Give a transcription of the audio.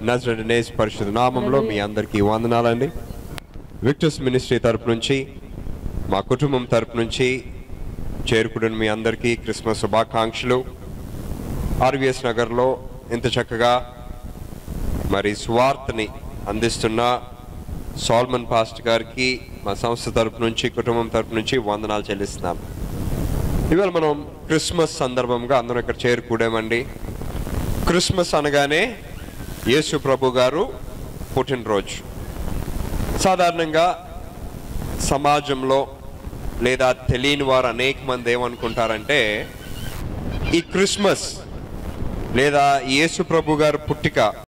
నజరడనేస్ పరిశుద్ధ నామంలో మీ అందరికీ వందనాలండి విక్టర్స్ మినిస్ట్రీ తరపు నుంచి మా కుటుంబం తరపు నుంచి చేరుకుడిన మీ అందరికీ క్రిస్మస్ శుభాకాంక్షలు ఆర్వీఎస్ నగర్లో ఇంత చక్కగా మరి స్వార్థని అందిస్తున్న సాల్మన్ పాస్ట్ గారికి మా సంస్థ తరపు నుంచి కుటుంబం తరపు నుంచి వందనాలు చెల్లిస్తున్నాం ఇవాళ మనం క్రిస్మస్ సందర్భంగా అందరం ఇక్కడ చేరుకూడామండి క్రిస్మస్ అనగానే యేసు ప్రభు గారు పుట్టినరోజు సాధారణంగా సమాజంలో లేదా తెలియని వారు అనేక మంది ఏమనుకుంటారంటే ఈ క్రిస్మస్ లేదా యేసు ప్రభు గారు పుట్టిక